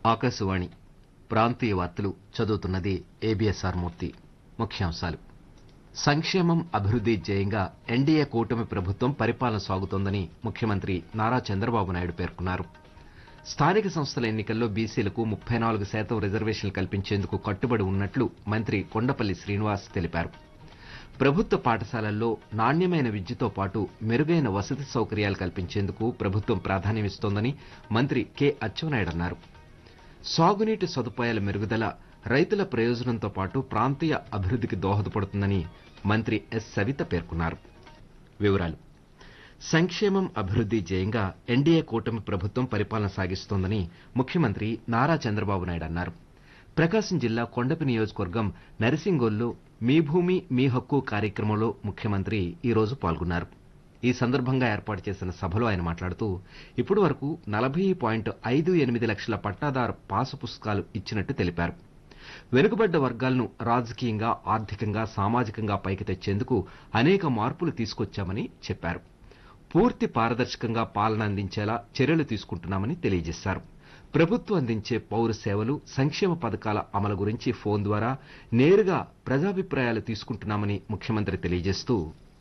ఆకాశవాణి ప్రాంతీయ వార్తలు చదువుతున్నది ఏబిఎస్ఆర్ మూర్తి ముఖ్యాంశాలు సంక్షేమం అభివృద్ది ధ్యేయంగా ఎన్డీఏ కూటమి ప్రభుత్వం పరిపాలన సాగుతోందని ముఖ్యమంత్రి నారా చంద్రబాబు నాయుడు పేర్కొన్నారు స్థానిక సంస్థల ఎన్నికల్లో బీసీలకు ముప్పై నాలుగు శాతం రిజర్వేషన్లు కల్పించేందుకు కట్టుబడి ఉన్నట్లు మంత్రి కొండపల్లి శ్రీనివాస్ తెలిపారు ప్రభుత్వ పాఠశాలల్లో నాణ్యమైన విద్యతో పాటు మెరుగైన వసతి సౌకర్యాలు కల్పించేందుకు ప్రభుత్వం ప్రాధాన్యమిస్తోందని మంత్రి కె అచ్చెన్నాయుడు అన్నారు సాగునీటి సదుపాయాల మెరుగుదల రైతుల ప్రయోజనంతో పాటు ప్రాంతీయ అభివృద్ధికి దోహదపడుతుందని మంత్రి ఎస్ సవిత పేర్కొన్నారు వివరాలు సంక్షేమం అభివృద్ది ధ్యేయంగా ఎన్డీఏ కూటమి ప్రభుత్వం పరిపాలన సాగిస్తోందని ముఖ్యమంత్రి నారా చంద్రబాబు నాయుడు అన్నారు ప్రకాశం జిల్లా కొండపి నియోజకవర్గం నరిసింగోల్లో మీ భూమి మీ హక్కు కార్యక్రమంలో ముఖ్యమంత్రి ఈ రోజు పాల్గొన్నారు ఈ సందర్భంగా ఏర్పాటు చేసిన సభలో ఆయన మాట్లాడుతూ ఇప్పటి వరకు నలభై పాయింట్ ఐదు ఎనిమిది లక్షల పట్టాదారు పాసు పుస్తకాలు ఇచ్చినట్టు తెలిపారు వెనుకబడ్డ వర్గాలను రాజకీయంగా ఆర్థికంగా సామాజికంగా పైకి తెచ్చేందుకు అనేక మార్పులు తీసుకొచ్చామని చెప్పారు పూర్తి పారదర్శకంగా పాలన అందించేలా చర్యలు తీసుకుంటున్నామని తెలియజేశారు ప్రభుత్వం అందించే పౌర సేవలు సంక్షేమ పథకాల అమలు గురించి ఫోన్ ద్వారా నేరుగా ప్రజాభిప్రాయాలు తీసుకుంటున్నామని ముఖ్యమంత్రి తెలియజేస్తూ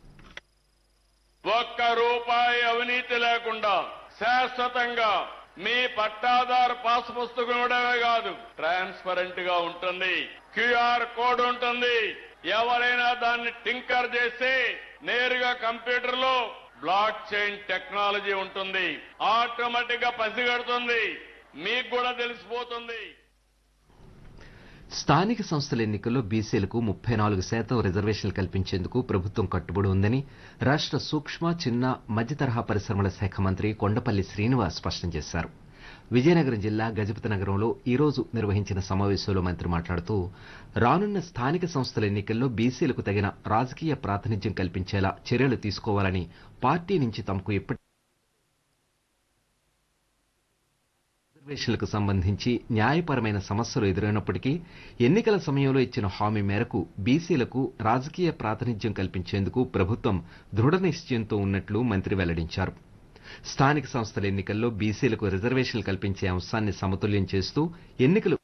ఒక్క రూపాయి అవినీతి లేకుండా శాశ్వతంగా మీ పట్టాదారు పాస్ పుస్తకం ఇవ్వడమే కాదు ట్రాన్స్పరెంట్ గా ఉంటుంది క్యూఆర్ కోడ్ ఉంటుంది ఎవరైనా దాన్ని టింకర్ చేసి నేరుగా కంప్యూటర్ లో బ్లాక్ చైన్ టెక్నాలజీ ఉంటుంది ఆటోమేటిక్ గా పసిగడుతుంది మీకు కూడా తెలిసిపోతుంది స్థానిక సంస్థల ఎన్నికల్లో బీసీలకు ముప్పై నాలుగు శాతం రిజర్వేషన్లు కల్పించేందుకు ప్రభుత్వం కట్టుబడి ఉందని రాష్ట సూక్ష్మ చిన్న మధ్య తరహా పరిశ్రమల శాఖ మంత్రి కొండపల్లి శ్రీనివాస్ స్పష్టం చేశారు విజయనగరం జిల్లా గజపతి నగరంలో ఈ రోజు నిర్వహించిన సమావేశంలో మంత్రి మాట్లాడుతూ రానున్న స్థానిక సంస్థల ఎన్నికల్లో బీసీలకు తగిన రాజకీయ ప్రాతినిధ్యం కల్పించేలా చర్యలు తీసుకోవాలని పార్టీ నుంచి తమకు ఇప్పటి రిజర్వేషన్లకు సంబంధించి న్యాయపరమైన సమస్యలు ఎదురైనప్పటికీ ఎన్నికల సమయంలో ఇచ్చిన హామీ మేరకు బీసీలకు రాజకీయ ప్రాతినిధ్యం కల్పించేందుకు ప్రభుత్వం దృఢ నిశ్చయంతో ఉన్నట్లు మంత్రి వెల్లడించారు స్థానిక సంస్థల ఎన్నికల్లో బీసీలకు రిజర్వేషన్లు కల్పించే అంశాన్ని సమతుల్యం చేస్తూ ఎన్నికలు